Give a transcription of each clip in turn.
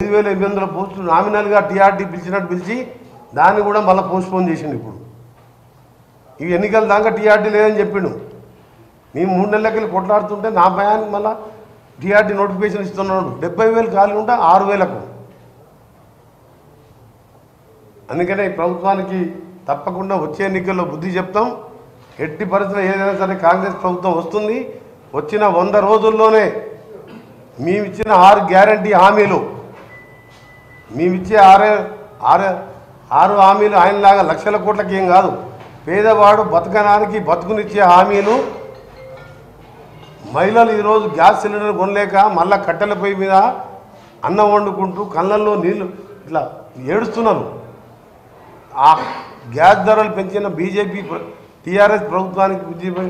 ఐదు వేల ఎనిమిది వందల పోస్టులు నామినల్గా టీఆర్టీ పిలిచినట్టు పిలిచి దాన్ని కూడా మళ్ళీ పోస్ట్పోన్ చేసిండు ఇప్పుడు ఈ ఎన్నికల దాకా టీఆర్టీ లేదని చెప్పిండు మేము మూడు నెలలకి కొట్లాడుతుంటే నా భయానికి మళ్ళీ టీఆర్టీ నోటిఫికేషన్ ఇస్తున్నాడు డెబ్బై వేలు ఖాళీ ఉంటే ఆరు వేలకు అందుకనే ఈ ప్రభుత్వానికి తప్పకుండా వచ్చే ఎన్నికల్లో బుద్ధి చెప్తాం ఎట్టి పరిస్థితుల్లో ఏదైనా సరే కాంగ్రెస్ ప్రభుత్వం వస్తుంది వచ్చిన వంద రోజుల్లోనే మేమిచ్చిన ఆరు గ్యారంటీ హామీలు మేమిచ్చే ఆరే ఆరు ఆరు హామీలు ఆయనలాగా లక్షల కోట్లకి ఏం కాదు పేదవాడు బతకడానికి బతుకునిచ్చే హామీలు మహిళలు ఈరోజు గ్యాస్ సిలిండర్ కొనలేక మళ్ళా కట్టెల పొయ్యి మీద అన్నం వండుకుంటూ కళ్ళల్లో నీళ్లు ఇట్లా ఏడుస్తున్నారు ఆ గ్యాస్ ధరలు పెంచిన బీజేపీ టీఆర్ఎస్ ప్రభుత్వానికి బుద్ధిపై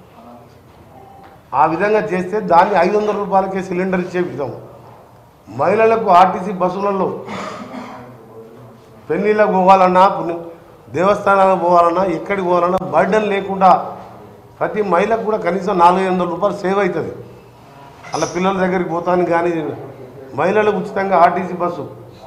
ఆ విధంగా చేస్తే దాన్ని ఐదు వందల రూపాయలకే సిలిండర్ ఇచ్చే విధం మహిళలకు ఆర్టీసీ బస్సులలో పెళ్ళిళ్ళకు పోవాలన్నా పుణ్య- దేవస్థానాలకు పోవాలన్నా ఎక్కడికి పోవాలన్నా బర్డన్ లేకుండా ప్రతి మహిళకు కూడా కనీసం నాలుగు వందల రూపాయలు సేవ్ అవుతుంది అలా పిల్లల దగ్గరికి పోతానికి కానీ మహిళలకు ఉచితంగా ఆర్టీసీ బస్సు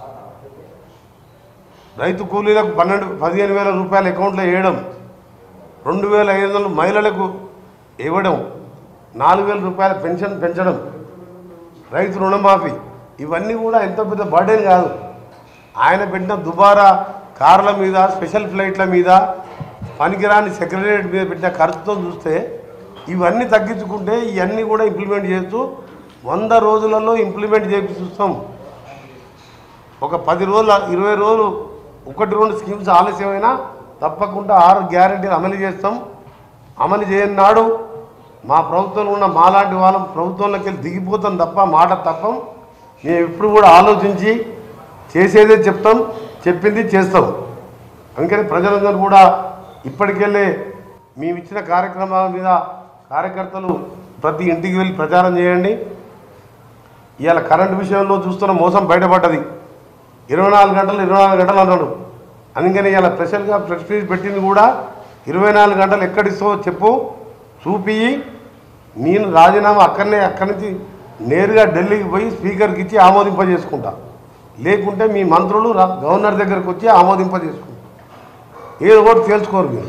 రైతు కూలీలకు పన్నెండు పదిహేను వేల రూపాయలు అకౌంట్లో వేయడం రెండు వేల ఐదు వందలు మహిళలకు ఇవ్వడం నాలుగు వేల రూపాయల పెన్షన్ పెంచడం రైతు రుణమాఫీ ఇవన్నీ కూడా ఎంతో పెద్ద బర్డెన్ కాదు ఆయన పెట్టిన దుబారా కార్ల మీద స్పెషల్ ఫ్లైట్ల మీద పనికిరాని సెక్రటరియట్ మీద పెట్టిన ఖర్చుతో చూస్తే ఇవన్నీ తగ్గించుకుంటే ఇవన్నీ కూడా ఇంప్లిమెంట్ చేస్తూ వంద రోజులలో ఇంప్లిమెంట్ చేసి చూస్తాం ఒక పది రోజులు ఇరవై రోజులు ఒకటి రెండు స్కీమ్స్ ఆలస్యమైనా తప్పకుండా ఆరు గ్యారెంటీలు అమలు చేస్తాం అమలు చేయని నాడు మా ప్రభుత్వంలో ఉన్న మాలాంటి వాళ్ళం ప్రభుత్వంలోకి వెళ్ళి దిగిపోతాం తప్ప మాట తప్పం మేము ఇప్పుడు కూడా ఆలోచించి చేసేదే చెప్తాం చెప్పింది చేస్తాం అందుకని ప్రజలందరూ కూడా ఇప్పటికెళ్ళే మేము ఇచ్చిన కార్యక్రమాల మీద కార్యకర్తలు ప్రతి ఇంటికి వెళ్ళి ప్రచారం చేయండి ఇవాళ కరెంటు విషయంలో చూస్తున్న మోసం బయటపడ్డది ఇరవై నాలుగు గంటలు ఇరవై నాలుగు గంటలు అన్నాడు అందుకని ఇలా స్పెషల్గా ప్రెస్ మీట్ పెట్టింది కూడా ఇరవై నాలుగు గంటలు ఎక్కడిస్తావో చెప్పు చూపి నేను రాజీనామా అక్కడనే అక్కడి నుంచి నేరుగా ఢిల్లీకి పోయి స్పీకర్కి ఇచ్చి ఆమోదింపజేసుకుంటా లేకుంటే మీ మంత్రులు రా- గవర్నర్ దగ్గరకు వచ్చి ఆమోదింపజేసుకుంటా ఏదో ఒకటి తేల్చుకోరు మీరు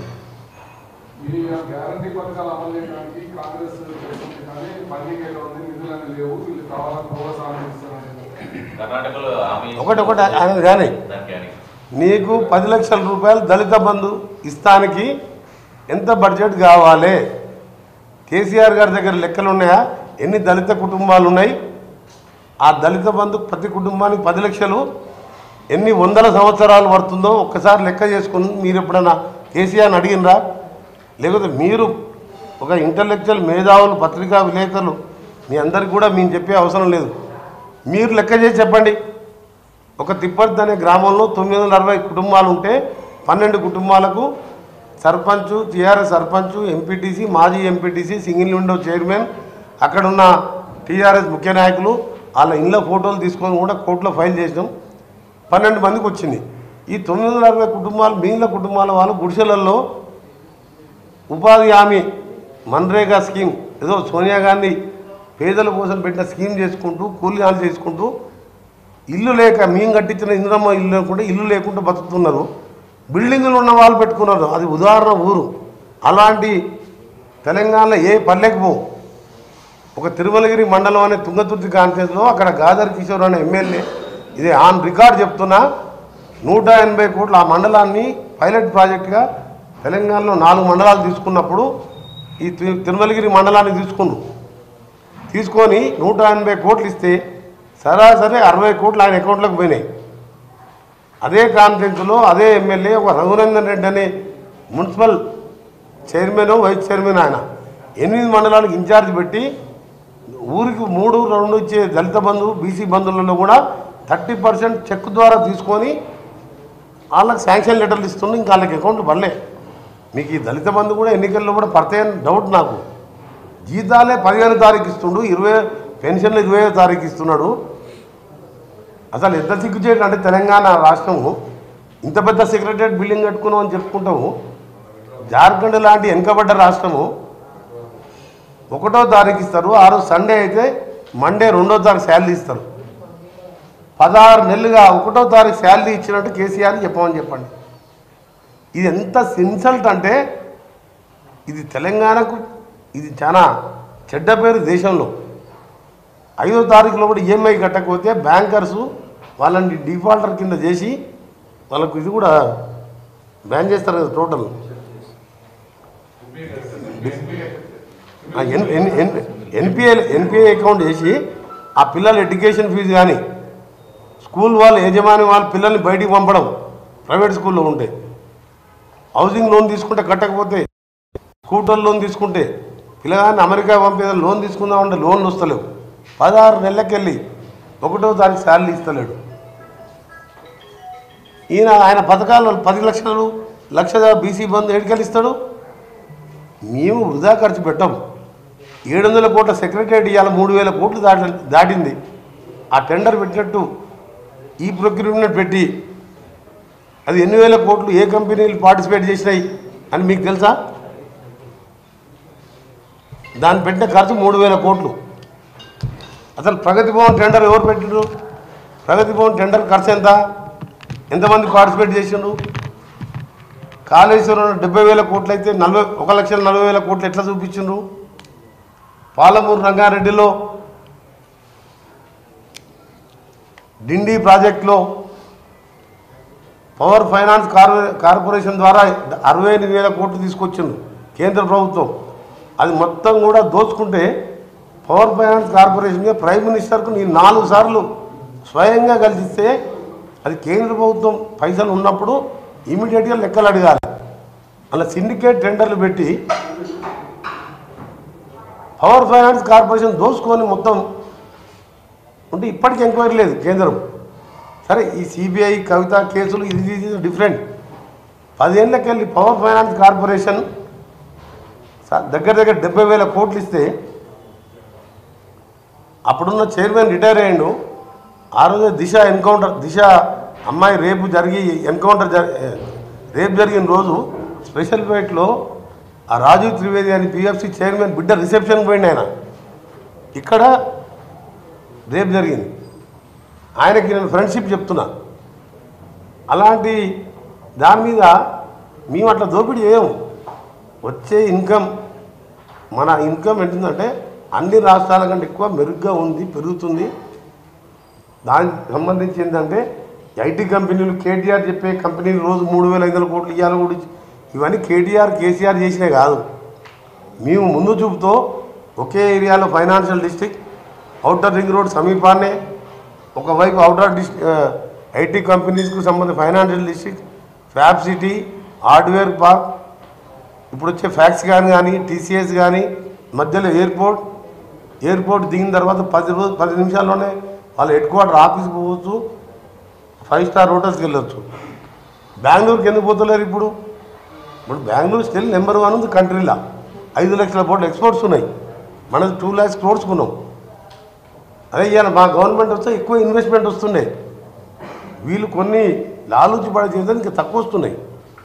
ఈ గ్యారంటీ పథకాలు అమలు చేయడానికి కాంగ్రెస్ చేస్తుంది కానీ పండుగ ఉంది నిధులని లేవు వీళ్ళు కావాలని ప్రోత్సాహం ఇస్తున్నారు కర్ణాటకలో హామీ ఒకటి ఒకటి అనేది కానీ దానికి అని. నీకు పది లక్షల రూపాయలు దళిత బంధు ఇస్తానికి ఎంత బడ్జెట్ కావాలి కేసీఆర్ గారి దగ్గర లెక్కలు ఉన్నాయా ఎన్ని దళిత కుటుంబాలు ఉన్నాయి ఆ దళిత బంధు ప్రతి కుటుంబానికి పది లక్షలు ఎన్ని వందల సంవత్సరాలు పడుతుందో ఒక్కసారి లెక్క చేసుకుని మీరు ఎప్పుడన్నా కేసీఆర్ని అడిగినరా లేకపోతే మీరు ఒక ఇంటలెక్చువల్ మేధావులు పత్రికా విలేకరులు మీ అందరికి కూడా మేము చెప్పే అవసరం లేదు మీరు లెక్క చేసి చెప్పండి ఒక తిప్పర్తి అనే గ్రామంలో తొమ్మిది వందల అరవై కుటుంబాలు ఉంటే పన్నెండు కుటుంబాలకు సర్పంచ్ టీఆర్ఎస్ సర్పంచ్ ఎంపీటీసీ మాజీ ఎంపీటీసీ సింగిల్ విండో చైర్మన్ అక్కడ ఉన్న టీఆర్ఎస్ ముఖ్య నాయకులు వాళ్ళ ఇళ్ళ ఫోటోలు తీసుకొని కూడా కోర్టులో ఫైల్ చేసినాం పన్నెండు మందికి వచ్చింది ఈ తొమ్మిది వందల అరవై కుటుంబాలు మిగిలిన కుటుంబాల వాళ్ళు గుడిసెలలో ఉపాధి హామీ మన్రేగా స్కీమ్ ఏదో సోనియా గాంధీ పేదల కోసం పెట్టిన స్కీమ్ చేసుకుంటూ కూలీనాలు చేసుకుంటూ ఇల్లు లేక మేము కట్టించిన ఇంద్రమ్మ ఇల్లు లేకుండా ఇల్లు లేకుండా బతుకుతున్నారు బిల్డింగులు ఉన్న వాళ్ళు పెట్టుకున్నారు అది ఉదాహరణ ఊరు అలాంటి తెలంగాణలో ఏ పల్లెకి పో ఒక తిరుమలగిరి మండలం అనే తుంగతుర్తి కాన్ఫరెన్స్లో అక్కడ గాదర్ కిషోర్ అనే ఎమ్మెల్యే ఇది ఆన్ రికార్డ్ చెప్తున్నా నూట ఎనభై కోట్ల ఆ మండలాన్ని పైలట్ ప్రాజెక్టుగా తెలంగాణలో నాలుగు మండలాలు తీసుకున్నప్పుడు ఈ తి- తిరుమలగిరి మండలాన్ని తీసుకున్నాం తీసుకొని నూట ఎనభై కోట్లు ఇస్తే సరాసరి అరవై కోట్లు ఆయన అకౌంట్లోకి పోయినాయి అదే కాన్ఫరెన్స్లో అదే ఎమ్మెల్యే ఒక రఘునందన్ రెడ్డి అనే మున్సిపల్ చైర్మన్ వైస్ చైర్మన్ ఆయన ఎనిమిది మండలాలకు ఇన్ఛార్జ్ పెట్టి ఊరికి మూడు రెండు ఇచ్చే దళిత బంధు బీసీ బంధువులలో కూడా థర్టీ పర్సెంట్ చెక్ ద్వారా తీసుకొని వాళ్ళకి శాంక్షన్ లెటర్లు ఇస్తుండే ఇంకా వాళ్ళకి అకౌంట్ పడలే మీకు ఈ దళిత బంధు కూడా ఎన్నికల్లో కూడా పడతాయని డౌట్ నాకు జీతాలే పదిహేను తారీఖు ఇస్తుండు ఇరవై పెన్షన్లు ఇరవై తారీఖు ఇస్తున్నాడు అసలు ఎంత సిగ్గుచేయడం అంటే తెలంగాణ రాష్ట్రము ఇంత పెద్ద సెక్రటరియట్ బిల్డింగ్ కట్టుకున్నాం అని చెప్పుకుంటాము జార్ఖండ్ లాంటి వెనుకబడ్డ రాష్ట్రము ఒకటో తారీఖు ఇస్తారు ఆ రోజు సండే అయితే మండే రెండో తారీఖు శాలరీ ఇస్తారు పదహారు నెలలుగా ఒకటో తారీఖు శాలరీ ఇచ్చినట్టు కేసీఆర్ చెప్పమని చెప్పండి ఇది ఎంత ఇన్సల్ట్ అంటే ఇది తెలంగాణకు ఇది చాలా చెడ్డ పేరు దేశంలో ఐదో తారీఖులో కూడా ఈఎంఐ కట్టకపోతే బ్యాంకర్స్ వాళ్ళని డిఫాల్టర్ కింద చేసి వాళ్ళకు ఇది కూడా బ్యాన్ చేస్తారు కదా టోటల్ ఎన్పిఐ ఎన్పిఐ అకౌంట్ చేసి ఆ పిల్లల ఎడ్యుకేషన్ ఫీజు కానీ స్కూల్ వాళ్ళు యజమాని వాళ్ళ పిల్లల్ని బయటికి పంపడం ప్రైవేట్ స్కూల్లో ఉంటే హౌసింగ్ లోన్ తీసుకుంటే కట్టకపోతే స్కూటర్ లోన్ తీసుకుంటే పిల్లగాన్ని అమెరికా పంపేది లోన్ తీసుకుందామంటే లోన్లు వస్తలేవు పదహారు నెలలకెళ్ళి ఒకటో తారీఖు శాలరీ ఇస్తలేడు ఈయన ఆయన పథకాలు పది లక్షలు లక్ష బీసీ బంధు ఏడుకెళ్ళి ఇస్తాడు మేము వృధా ఖర్చు పెట్టాం ఏడు వందల కోట్ల సెక్రటరియట్ ఇవాళ మూడు వేల కోట్లు దాటి దాటింది ఆ టెండర్ పెట్టినట్టు ఈ ప్రొక్యూర్మెంట్ పెట్టి అది ఎన్ని వేల కోట్లు ఏ కంపెనీలు పార్టిసిపేట్ చేసినాయి అని మీకు తెలుసా దాన్ని పెట్టిన ఖర్చు మూడు వేల కోట్లు అసలు ప్రగతి భవన్ టెండర్ ఎవరు పెట్టిండ్రు ప్రగతి భవన్ టెండర్ ఖర్చు ఎంత ఎంతమంది పార్టిసిపేట్ చేసిండ్రు కాళేశ్వరం డెబ్బై వేల కోట్లు అయితే నలభై ఒక లక్షల నలభై వేల కోట్లు ఎట్లా చూపించిండ్రు పాలమూరు రంగారెడ్డిలో డిండి ప్రాజెక్టులో పవర్ ఫైనాన్స్ కార్ కార్పొరేషన్ ద్వారా అరవై ఎనిమిది వేల కోట్లు తీసుకొచ్చిండు కేంద్ర ప్రభుత్వం అది మొత్తం కూడా దోచుకుంటే పవర్ ఫైనాన్స్ కార్పొరేషన్గా ప్రైమ్ మినిస్టర్కు నేను నాలుగు సార్లు స్వయంగా కలిసిస్తే అది కేంద్ర ప్రభుత్వం పైసలు ఉన్నప్పుడు ఇమీడియట్గా లెక్కలు అడగాలి అలా సిండికేట్ టెండర్లు పెట్టి పవర్ ఫైనాన్స్ కార్పొరేషన్ దోచుకొని మొత్తం ఉంటే ఇప్పటికీ ఎంక్వైరీ లేదు కేంద్రం సరే ఈ సిబిఐ కవిత కేసులు ఇది ఇది డిఫరెంట్ పదేళ్ళకెళ్ళి పవర్ ఫైనాన్స్ కార్పొరేషన్ స- దగ్గర దగ్గర డెబ్బై వేల కోట్లు ఇస్తే అప్పుడున్న చైర్మన్ రిటైర్ అయ్యిండు ఆ రోజే దిశ ఎన్కౌంటర్ దిశ అమ్మాయి రేపు జరిగి ఎన్కౌంటర్ జరి రేపు జరిగిన రోజు స్పెషల్ ఫ్లైట్లో ఆ రాజీవ్ త్రివేది అని పిఎఫ్సి చైర్మన్ బిడ్డ రిసెప్షన్ పోయింది ఆయన ఇక్కడ రేపు జరిగింది ఆయనకి నేను ఫ్రెండ్షిప్ చెప్తున్నా అలాంటి దాని మీద మేము అట్లా దోపిడీ చేయము వచ్చే ఇన్కమ్ మన ఇన్కమ్ ఎంతుందంటే అన్ని రాష్ట్రాల కంటే ఎక్కువ మెరుగ్గా ఉంది పెరుగుతుంది దానికి సంబంధించి ఏంటంటే ఐటీ కంపెనీలు కేటీఆర్ చెప్పే కంపెనీలు రోజు మూడు వేల ఐదు వందల కోట్లు ఇవ్వాలి కూడా ఇవన్నీ కేటీఆర్ కేసీఆర్ చేసినవి కాదు మేము ముందు చూపుతో ఒకే ఏరియాలో financial district outer ring road సమీపాన్నే ఒకవైపు అవుటర్ డిస్ ఐటీ కంపెనీస్కు సంబంధించిన financial district fab city hardware park ఇప్పుడు వచ్చే ఫ్యాక్స్ కానీ కానీ టీసీఎస్ కానీ మధ్యలో ఎయిర్పోర్ట్ ఎయిర్పోర్ట్ దిగిన తర్వాత పది రోజు పది నిమిషాల్లోనే వాళ్ళ హెడ్ క్వార్టర్ ఆఫీస్కి పోవచ్చు ఫైవ్ స్టార్ హోటల్స్కి వెళ్ళొచ్చు బెంగళూరుకి ఎందుకు పోతలేరు ఇప్పుడు ఇప్పుడు బెంగళూరు స్టిల్ నెంబర్ వన్ ఉంది కంట్రీలో ఐదు లక్షల కోట్ల ఎక్స్పోర్ట్స్ ఉన్నాయి మనది టూ ల్యాక్స్ క్రోడ్స్ కొన్నాం అదే ఇవాళ మా గవర్నమెంట్ వస్తే ఎక్కువ ఇన్వెస్ట్మెంట్ వస్తుండే వీళ్ళు కొన్ని లాలూచి పడే చేస్తే ఇంకా తక్కువ వస్తున్నాయి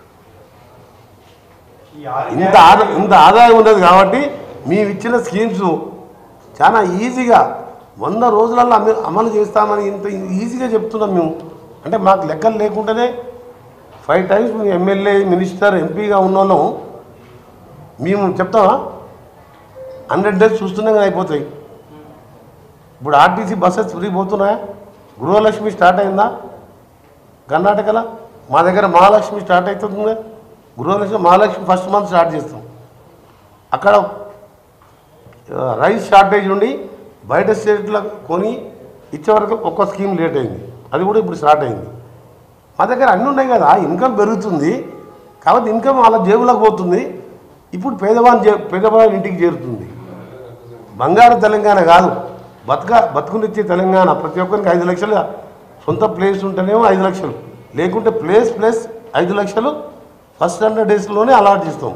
ఇంత ఆదా ఇంత ఆదాయం ఉండదు కాబట్టి మేము ఇచ్చిన స్కీమ్స్ చాలా ఈజీగా వంద రోజులలో అమ- అమలు చేస్తామని ఇంత ఈజీగా చెప్తున్నాం మేము అంటే మాకు లెక్కలు లేకుండానే ఫైవ్ టైమ్స్ మేము ఎమ్మెల్యే మినిస్టర్ ఎంపీగా ఉన్నోళ్ళం మేము చెప్తామా హండ్రెడ్ డేస్ చూస్తూనే అయిపోతాయి ఇప్పుడు ఆర్టీసీ బస్సెస్ ఫ్రీ పోతున్నాయా గృహలక్ష్మి స్టార్ట్ అయిందా కర్ణాటకలో మా దగ్గర మహాలక్ష్మి స్టార్ట్ అవుతుంది Gruhalakshmi Mahalakshmi first month start చేస్తాం అక్కడ ఆ, రైస్ షార్టేజ్ ఉండి బయట స్టేట్లో కొని ఇచ్చే వరకు ఒక్క స్కీమ్ లేట్ అయింది అది కూడా ఇప్పుడు స్టార్ట్ అయింది మా దగ్గర అన్నీ ఉన్నాయి కదా ఇన్కమ్ పెరుగుతుంది కాబట్టి ఇన్కమ్ వాళ్ళ జేబులోకి పోతుంది ఇప్పుడు పేదవాని జే పేదవాని ఇంటికి చేరుతుంది బంగారు తెలంగాణ కాదు బతుక బతుకునిచ్చే తెలంగాణ ప్రతి ఒక్కరికి ఐదు లక్షలు సొంత ప్లేస్ ఉంటేనేమో ఐదు లక్షలు లేకుంటే ప్లేస్ ప్లస్ ఐదు లక్షలు ఫస్ట్ హండ్రెడ్ డేస్లోనే అలాట్ చేస్తాం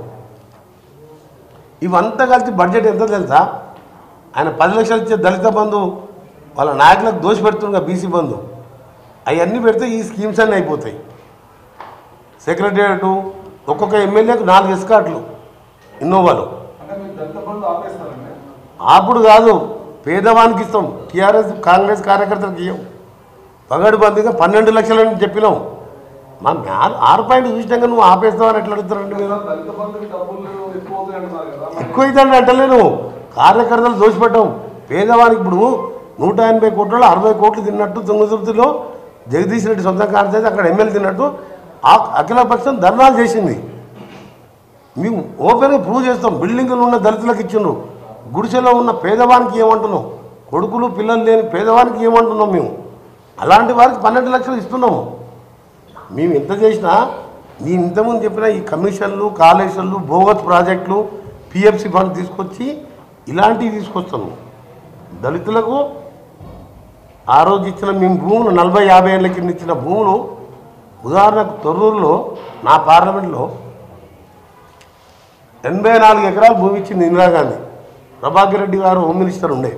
ఇవంతా కలిసి బడ్జెట్ ఎంత తెలుసా ఆయన పది లక్షలు ఇచ్చే దళిత బంధు వాళ్ళ నాయకులకు దోషి పెడుతుండగా బీసీ బంధు అవన్నీ పెడితే ఈ స్కీమ్స్ అన్నీ అయిపోతాయి సెక్రటరియట్ ఒక్కొక్క ఎమ్మెల్యేకు నాలుగు ఎస్కాట్లు ఇన్నోవాలు అంటే మీరు దళిత బంధు ఆపేస్తారండి అప్పుడు కాదు పేదవానికి ఇస్తాం టీఆర్ఎస్ కాంగ్రెస్ కార్యకర్తలకు ఇవ్వం పగడుబందిగా పన్నెండు లక్షలని చెప్పినాం మా మ్యా- ఆరు పాయింట్ చూసినాక నువ్వు ఆపేస్తావని ఎట్లా అడుగుతారండి మీరు దళిత బంధుకి డబ్బులు ఎక్కువ అవుతాయి అంటున్నారు కదా మరి ఎక్కువైందని అంటలేను కార్యకర్తలు దోషపెట్టాం పేదవానికి ఇప్పుడు నూట ఎనభై కోట్లలో అరవై కోట్లు తిన్నట్టు తుంగతుర్తిలో జగదీష్ రెడ్డి సొంత కార్యదర్శి అక్కడ ఎమ్మెల్యే తిన్నట్టు ఆ అఖిలపక్షం ధర్నాలు చేసింది మేము ఓపెన్గా ప్రూవ్ చేస్తాం బిల్డింగులు ఉన్న దళితులకు ఇచ్చిండ్రు గుడిసెలో ఉన్న పేదవానికి ఏమంటున్నాం కొడుకులు పిల్లలు లేని పేదవానికి ఏమంటున్నాం మేము అలాంటి వారికి పన్నెండు లక్షలు ఇస్తున్నాము మేము ఎంత చేసినా నేను ఇంతకుముందు చెప్పిన ఈ కమిషన్లు కాలేజీలు బోగస్ ప్రాజెక్టులు పిఎఫ్సి ఫండ్ తీసుకొచ్చి ఇలాంటివి తీసుకొస్తాను దళితులకు ఆ రోజు ఇచ్చిన మేము భూములు నలభై యాభై ఏళ్ళ కింద ఇచ్చిన భూములు ఉదాహరణకు తొర్రూరులో నా పార్లమెంట్లో ఎనభై నాలుగు ఎకరాలు భూమి ఇచ్చింది ఇందిరాగాంధీ ప్రభాకర్ రెడ్డి గారు హోమ్ మినిస్టర్ ఉండే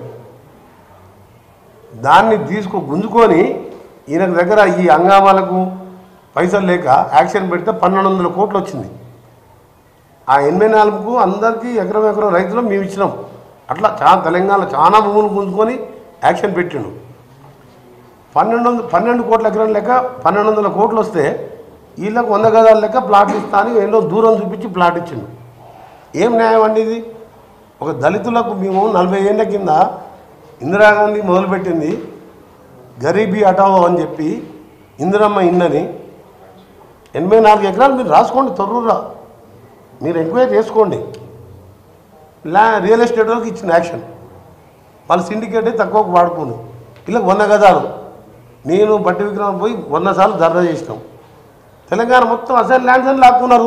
దాన్ని తీసుకు గుంజుకొని ఈయన దగ్గర ఈ హంగామాలకు పైసలు లేక యాక్షన్ పెడితే పన్నెండు వందల కోట్లు వచ్చింది ఆ ఎనభై నాలుగుకు అందరికీ ఎకరం ఎకరం రైతులు మేము ఇచ్చినాం అట్లా చాలా తెలంగాణలో చాలా భూములు గుంజుకొని యాక్షన్ పెట్టిండు పన్నెండు వందల పన్నెండు కోట్ల ఎకరం లెక్క పన్నెండు వందల కోట్లు వస్తే వీళ్ళకు వంద గదాల లెక్క ప్లాట్లు ఇస్తా అని ఎన్నో దూరం చూపించి ప్లాట్ ఇచ్చిండు ఏం న్యాయం అండి ఇది ఒక దళితులకు మేము నలభై ఏళ్ళ కింద ఇందిరాగాంధీ మొదలుపెట్టింది గరీబీ హటావో అని చెప్పి ఇందిరమ్మ ఇన్నని ఎనభై నాలుగు ఎకరాలు మీరు రాసుకోండి తొర్రూరులో మీరు ఎంక్వైరీ చేసుకోండి లా రియల్ ఎస్టేట్ వాళ్ళకి ఇచ్చిన యాక్షన్ వాళ్ళ సిండికేట్ తక్కువకు వాడుకోను ఇలా వంద గజాలు నేను బట్టి విక్రమం పోయి వంద సార్లు ధర్నా చేసినాం తెలంగాణ మొత్తం అసలు ల్యాండ్స్ అని లాక్కున్నారు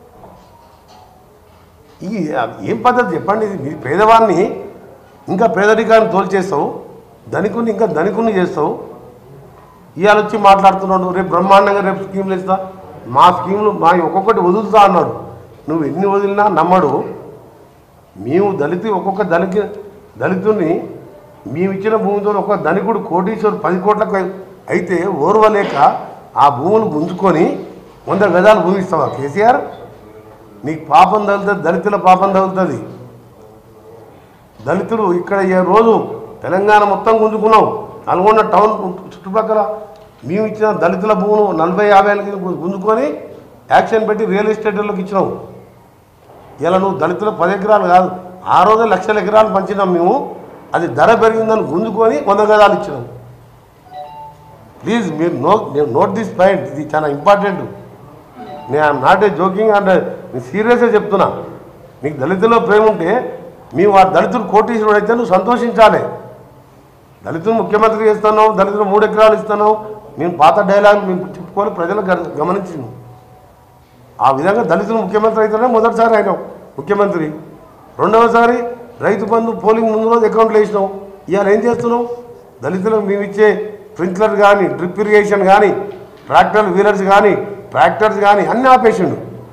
ఈ ఏం పద్ధతి చెప్పండి ఇది మీ పేదవాడిని ఇంకా పేదరికాన్ని తోల్చేస్తావు ధనికుని ఇంకా ధనికుని చేస్తావు ఇవాళ వచ్చి మాట్లాడుతున్నాడు రేపు బ్రహ్మాండంగా రేపు స్కీమ్లు ఇస్తా మా స్కీములు మా ఒక్కొక్కటి వదులుతా అన్నాడు నువ్వు ఎన్ని వదిలినా నమ్మడు మేము దళిత ఒక్కొక్క దళిత దళితుడిని మేము ఇచ్చిన భూమితో ఒక ధనికుడు కోటీశ్వరు పది కోట్లకు అయితే ఓర్వలేక ఆ భూములు గుంజుకొని వంద గజాలు భూమి ఇస్తావా కేసీఆర్ నీకు పాపం తగులుతుంది దళితుల పాపం తగులుతుంది దళితుడు ఇక్కడ ఏ రోజు తెలంగాణ మొత్తం గుంజుకున్నాం నల్గొండ టౌన్ చుట్టుపక్కల మేము ఇచ్చిన దళితుల భూములు నలభై యాభై ఏళ్ళకి గుంజుకొని యాక్షన్ పెట్టి రియల్ ఎస్టేట్లకు ఇచ్చినాం ఇలా నువ్వు దళితులకు పది ఎకరాలు కాదు ఆ రోజే లక్షల ఎకరాలు పంచినాం మేము అది ధర పెరిగిందని గుంజుకొని వంద గదాలు ఇచ్చినాం ప్లీజ్ మీరు నో నేను నోట్ దిస్ పాయింట్ ఇది చాలా ఇంపార్టెంట్ నేను నాట్ ఏ జోకింగ్ అంటే నేను సీరియస్గా చెప్తున్నా నీకు దళితుల్లో ప్రేమ ఉంటే మేము ఆ దళితుడు కోటీశ్వరుడు అయితే నువ్వు సంతోషించాలి దళితులు ముఖ్యమంత్రి చేస్తున్నావు దళితులు మూడు ఎకరాలు ఇస్తున్నావు మేము పాత డైలాగ్ మేము చెప్పుకొని ప్రజలు గ- గమనించినాం ఆ విధంగా దళితులు ముఖ్యమంత్రి అయితేనే మొదటిసారి అయినాం ముఖ్యమంత్రి రెండవసారి రైతు బంధు పోలింగ్ ముందు రోజు అకౌంట్లో వేసినాం ఇవాళ ఏం చేస్తున్నాం దళితులకు మేము ఇచ్చే స్ప్రింక్లర్ కానీ డ్రిప్ ఇరిగేషన్ కానీ ట్రాక్టర్ వీలర్స్ కానీ ట్రాక్టర్స్ కానీ అన్నీ ఆపేసిండు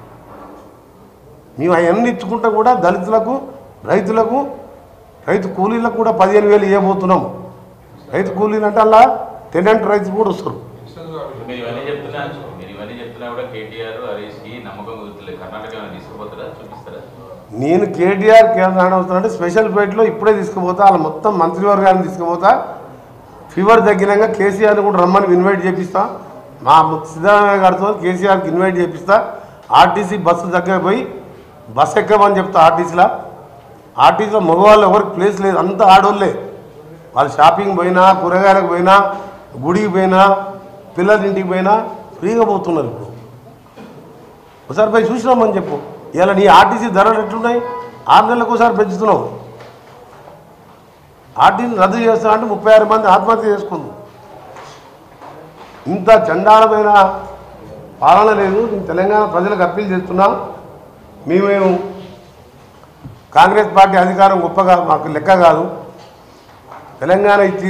మేము అవన్నీ ఇచ్చుకుంటా కూడా దళితులకు రైతులకు రైతు కూలీలకు కూడా పదిహేను వేలు ఇవ్వబోతున్నాం రైతు కూలీలు అంటే అలా టెనెంట్ రైతు కూడా వస్తారు మీరు ఇవన్నీ చెప్తున్నా మీరు ఇవన్నీ చెప్తున్నా కూడా కేటీఆర్ హరీష్ కి నమ్మకం కుదురుతలేదు కర్ణాటక ఏమైనా తీసుకుపోతారా చూపిస్తారా నేను కేటీఆర్ కేంద్ర అవుతున్నట్టు స్పెషల్ ఫ్లైట్లో ఇప్పుడే తీసుకుపోతా వాళ్ళ మొత్తం మంత్రివర్గాన్ని తీసుకుపోతా ఫీవర్ తగ్గినాక కేసీఆర్ని కూడా రమ్మని ఇన్వైట్ చేపిస్తా మా సిద్ధరామయ్య గారితో కేసీఆర్కి ఇన్వైట్ చేపిస్తా ఆర్టీసీ బస్సు దగ్గర పోయి బస్ ఎక్కమని చెప్తా ఆర్టీసీలో ఆర్టీసీలో మగవాళ్ళు ఎవరికి ప్లేస్ లేదు అంతా ఆడోళ్ళే వాళ్ళు షాపింగ్ పోయినా కూరగాయలకు పోయినా గుడికి పోయినా పిల్లల ఇంటికి పోయినా ఫ్రీగా పోతున్నారు ఇప్పుడు ఒకసారి పోయి చూసినామని చెప్పు ఇలా నీ ఆర్టీసీ ధరలు ఎట్లున్నాయి ఆరు నెలలకు ఒకసారి పెంచుతున్నావు ఆర్టీసీ రద్దు చేస్తా అంటే ముప్పై ఆరు మంది ఆత్మహత్య చేసుకుంది ఇంత చండాలమైన పాలన లేదు నేను తెలంగాణ ప్రజలకు అప్పీల్ చేస్తున్నా మేమేము కాంగ్రెస్ పార్టీ అధికారం గొప్పగా మాకు లెక్క కాదు తెలంగాణ ఇచ్చి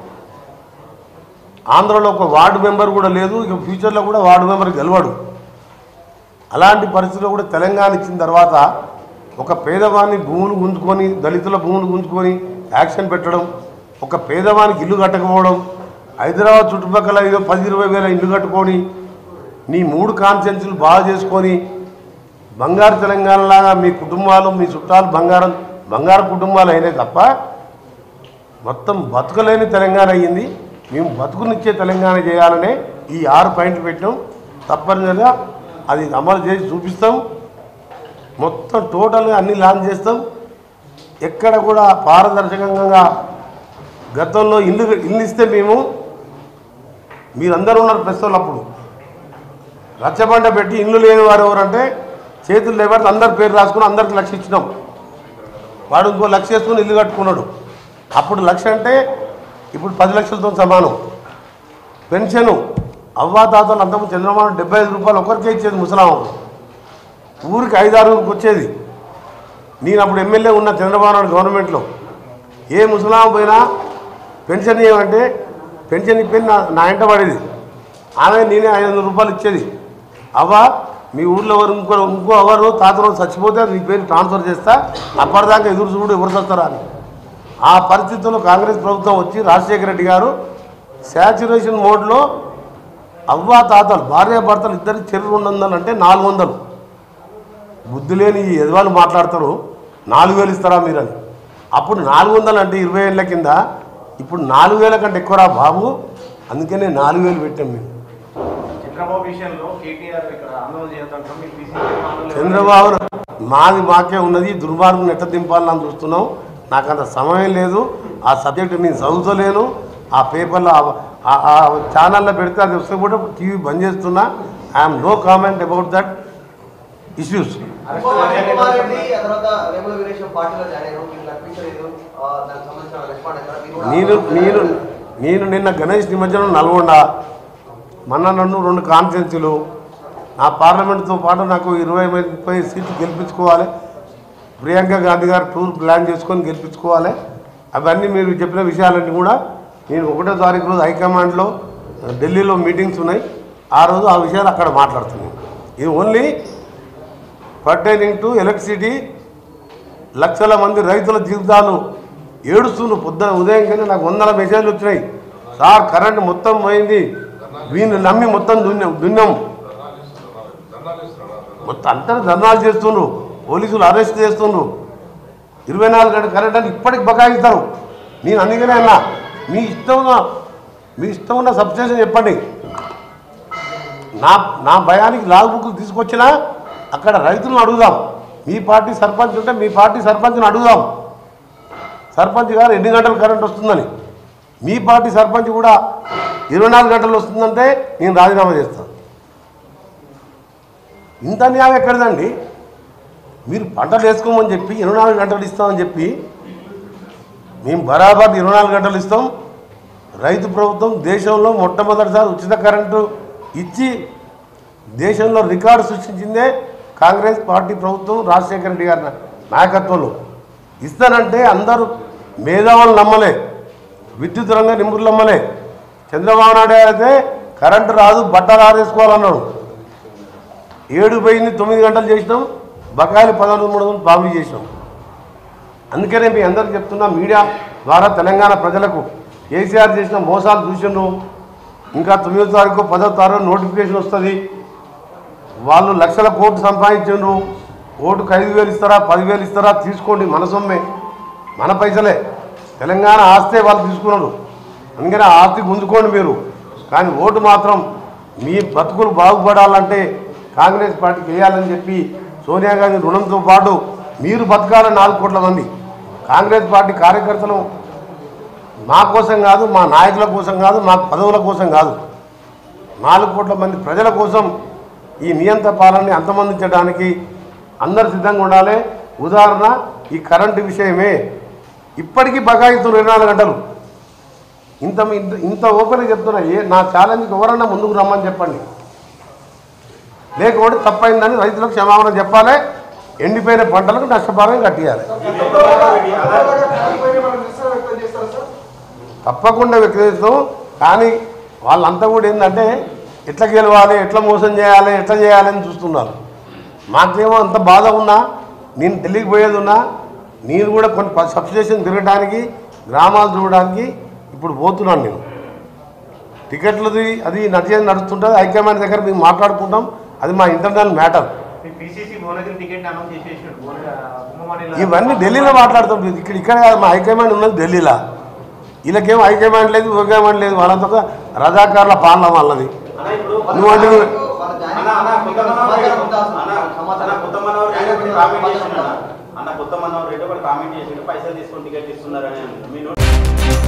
ఆంధ్రలో ఒక వార్డు మెంబర్ కూడా లేదు ఇక ఫ్యూచర్లో కూడా వార్డు మెంబర్ గెలవడు అలాంటి పరిస్థితుల్లో కూడా తెలంగాణ ఇచ్చిన తర్వాత ఒక పేదవాన్ని భూములు గుంజుకొని దళితుల భూములు గుంజుకొని యాక్షన్ పెట్టడం ఒక పేదవానికి ఇల్లు కట్టకపోవడం హైదరాబాద్ చుట్టుపక్కల ఏదో పది ఇరవై వేల ఇల్లు కట్టుకొని నీ మూడు కాన్సెన్సులు బాగా చేసుకొని బంగారు తెలంగాణలాగా మీ కుటుంబాలు మీ చుట్టాలు బంగారం బంగారు కుటుంబాలు అయినాయి తప్ప మొత్తం బతకలేని తెలంగాణ అయ్యింది మేము బతుకునిచ్చే తెలంగాణ చేయాలనే ఈ ఆరు పాయింట్లు పెట్టినాం తప్పనిసరిగా అది అమలు చేసి చూపిస్తాం మొత్తం టోటల్గా అన్ని లాంచ్ చేస్తాం ఎక్కడ కూడా పారదర్శకంగా గతంలో ఇల్లు ఇల్లు ఇస్తే మేము మీరందరూ ఉన్నారు ప్రస్తుతం అప్పుడు రచ్చబండ పెట్టి ఇల్లు లేని వారు ఎవరంటే చేతులు లేబడితే అందరి పేరు రాసుకుని అందరికి లక్ష ఇచ్చినాం వాడు ఇంకో లక్ష వేసుకుని ఇల్లు కట్టుకున్నాడు అప్పుడు లక్ష అంటే ఇప్పుడు పది లక్షలతో సమానం పెన్షను అవ్వా తాతలు అంతకు చంద్రబాబు డెబ్బై ఐదు రూపాయలు ఒకరికే ఇచ్చేది ముసలామకు ఊరికి ఐదు ఆరుగురికి వచ్చేది నేను అప్పుడు ఎమ్మెల్యే ఉన్న చంద్రబాబు నాయుడు గవర్నమెంట్లో ఏ ముసలాం పోయినా పెన్షన్ ఇవ్వమంటే పెన్షన్ ఇప్పింది నా నా ఇంట పడేది ఆమె నేనే ఐదు వందల రూపాయలు ఇచ్చేది అవ్వ మీ ఊర్లో ఎవరు ఇంకో ఇంకో ఎవరు తాత రోజు చచ్చిపోతే నీ పేరు ట్రాన్స్ఫర్ చేస్తా అప్పటిదాకా ఎదురు చూడు ఎవరు వస్తారా అని ఆ పరిస్థితుల్లో కాంగ్రెస్ ప్రభుత్వం వచ్చి రాజశేఖర రెడ్డి గారు శాచురేషన్ మోడ్లో అవ్వా తాతలు భార్య భర్తలు ఇద్దరు చెరు రెండు వందలు అంటే నాలుగు వందలు బుద్ధి లేని ఈ యజమానులు మాట్లాడతారు నాలుగు వేలు ఇస్తారా మీరని అప్పుడు నాలుగు వందలు అంటే ఇరవై ఏళ్ళ కింద ఇప్పుడు నాలుగు వేల కంటే ఎక్కువరా బాబు అందుకనే నాలుగు వేలు పెట్టాం మేము చంద్రబాబు విషయంలో కేటీఆర్ ఇక్కడ ఆందోళన చేయొద్దంటాం మీకు పిసిసి చంద్రబాబు మాది మాకే ఉన్నది దుర్మార్గం ఎట్ట దింపాలని చూస్తున్నాం నాకు అంత సమయం లేదు ఆ సబ్జెక్ట్ నేను చదువుతలేను ఆ పేపర్లో ఆ- ఆ- ఆ ఛానల్లో పెడితే అది వస్తే కూడా టీవీ బంద్ చేస్తున్నా I'm no comment about that issues Kumar Reddy ఆ తర్వాత వేముల వీరేశం పార్టీలో జాయిన్ అయ్యారు మీకు అనిపించలేదు ఆ, దానికి సంబంధించిన రెస్పాండ్ ఎక్కడ మీరు కూడా నేను నేను నేను నిన్న గణేష్ నిమజ్జనం నల్గొండ మొన్న నన్ను రెండు కాన్ఫరెన్సులు నా పార్లమెంట్తో పాటు నాకు ఇరవై ముప్పై సీట్లు గెలిపించుకోవాలి ప్రియాంక గాంధీ గారు టూర్ ప్లాన్ చేసుకొని గెలిపించుకోవాలి అవన్నీ మీరు చెప్పిన విషయాలన్నీ కూడా నేను ఒకటో తారీఖు రోజు హైకమాండ్లో ఢిల్లీలో మీటింగ్స్ ఉన్నాయి ఆ రోజు ఆ విషయాలు అక్కడ మాట్లాడుతున్నాను ఇది ఓన్లీ పర్టైనింగ్ టు ఎలక్ట్రిసిటీ లక్షల మంది రైతుల జీవితాలు ఏడుస్తున్నారు పొద్దున ఉదయం కింద నాకు వందల మెసేజ్లు వచ్చినాయి సార్ కరెంట్ మొత్తం పోయింది వీళ్ళు నమ్మి మొత్తం దున్నాం దున్నాం మొత్తం అంతా ధర్నాలు చేస్తుండ్రు పోలీసులు అరెస్ట్ చేస్తుండ్రు ఇరవై నాలుగు గంటల కరెంట్ అని ఇప్పటికి బకాయిస్తారు నేను అందుకనే అన్నా మీ ఇష్టం ఉన్న మీ ఇష్టం ఉన్న సబ్స్టేషన్ చెప్పండి నా నా భయానికి లాగ్ బుక్లు తీసుకొచ్చినా అక్కడ రైతులను అడుగుదాం మీ పార్టీ సర్పంచ్ ఉంటే మీ పార్టీ సర్పంచ్ని అడుగుదాం సర్పంచ్ గారు ఎన్ని గంటలు కరెంట్ వస్తుందని మీ పార్టీ సర్పంచ్ కూడా ఇరవై నాలుగు గంటలు వస్తుందంటే నేను రాజీనామా చేస్తాను ఇంత న్యాయం ఎక్కడదండి మీరు పంటలు వేసుకోమని చెప్పి ఇరవై నాలుగు గంటలు ఇస్తామని చెప్పి మేము బరాబర్ ఇరవై నాలుగు గంటలు ఇస్తాం రైతు ప్రభుత్వం దేశంలో మొట్టమొదటిసారి ఉచిత కరెంటు ఇచ్చి దేశంలో రికార్డు సృష్టించిందే కాంగ్రెస్ పార్టీ ప్రభుత్వం రాజశేఖర రెడ్డి గారి నాయకత్వంలో ఇస్తానంటే అందరూ మేధావులు నమ్మలే విద్యుత్ రంగ నిపుణులు నమ్మలే చంద్రబాబు నాయుడు అయితే కరెంటు రాదు బట్టలు ఆరేసుకోవాలన్నాడు ఏడు పోయింది తొమ్మిది గంటలు చేసినాం బకాయిలు పదకొండు మూడు వందలు బాబు చేసినాం అందుకనే మీ అందరికి చెప్తున్నా మీడియా ద్వారా తెలంగాణ ప్రజలకు కేసీఆర్ చేసిన మోసాలు చూసిండ్రు ఇంకా తొమ్మిదో తారీఖు పదో తారీఖు నోటిఫికేషన్ వస్తుంది వాళ్ళు లక్షల కోట్లు సంపాదించిండ్రు ఓటుకు ఐదు వేలు ఇస్తారా పదివేలు ఇస్తారా తీసుకోండి మన సొమ్మే మన పైసలే తెలంగాణ ఆస్తే వాళ్ళు తీసుకున్నారు అందుకని ఆ ఆస్తి గుంజుకోండి మీరు కానీ ఓటు మాత్రం మీ బతుకులు బాగుపడాలంటే కాంగ్రెస్ పార్టీకి వేయాలని చెప్పి సోనియా గాంధీ రుణంతో పాటు మీరు బతకాలని నాలుగు కోట్ల మంది కాంగ్రెస్ పార్టీ కార్యకర్తలు మా కోసం కాదు మా నాయకుల కోసం కాదు మా పదవుల కోసం కాదు నాలుగు కోట్ల మంది ప్రజల కోసం ఈ నియంత్ర పాలనని అంతమందించడానికి అందరు సిద్ధంగా ఉండాలి ఉదాహరణ ఈ కరెంటు విషయమే ఇప్పటికీ బకాయిస్తున్నారు ఇరవై నాలుగు గంటలు ఇంత ఇంత ఇంత ఓపెన్గా చెప్తున్నా ఏ నా ఛాలెంజ్కి ఎవరన్నా ముందుకు రమ్మని చెప్పండి లేకపోతే తప్పైందని రైతులకు క్షమాపణ చెప్పాలి ఎండిపోయిన పంటలకు నష్టపరిహారం కట్టియాలి తప్పకుండా వ్యక్తిత్వం కానీ వాళ్ళంతా కూడా ఏంటంటే ఎట్లా గెలవాలి ఎట్లా మోసం చేయాలి ఎట్లా చేయాలి అని చూస్తున్నారు మాకేమో అంత బాధ ఉన్నా నేను ఢిల్లీకి పోయేది ఉన్నా నేను కూడా కొన్ని సబ్స్టేషన్ తిరగడానికి గ్రామాలు చూడడానికి ఇప్పుడు పోతున్నాను నేను టికెట్లది అది నడిచేది నడుస్తుంటుంది హైకమాండ్ దగ్గర మేము మాట్లాడుకుంటాం అది మా ఇంటర్నల్ మ్యాటర్ మీ పిసిసి భువనగిరి టికెట్ అనౌన్స్ చేసేసాడు భువన ఉమ్మడిలో ఇవన్నీ ఢిల్లీలో మాట్లాడుతుంటుంది ఇక్కడ ఇక్కడ కాదు, మా హైకమాండ్ ఉన్నది ఢిల్లీలో వీళ్ళకేం హైకమాండ్ లేదు హైకమాండ్ లేదు వాళ్ళంతా ఒక రజాకారుల పాలన వాళ్ళది అన్న ఇప్పుడు నువ్వు అంటే నువ్వు- వాళ్ళ జాయిన్ అన్న అన్న కొత్త మనోహర్ సమాచారం రెడ్డి ఉందా అసలు? అన్న సమాచారం అన్న కొత్త మనోహర్ రెడ్డి ఒకటి జాయిన్ కామెంట్ సమాచారం చేసిండు ఉందా? అన్న అన్న కొత్త మనోహర్ రెడ్డి ఒకటి కామెంట్ చేసిండు పైసలు తీసుకొని టికెట్ ఇస్తున్నారని అన్నాడు. మీ నోటి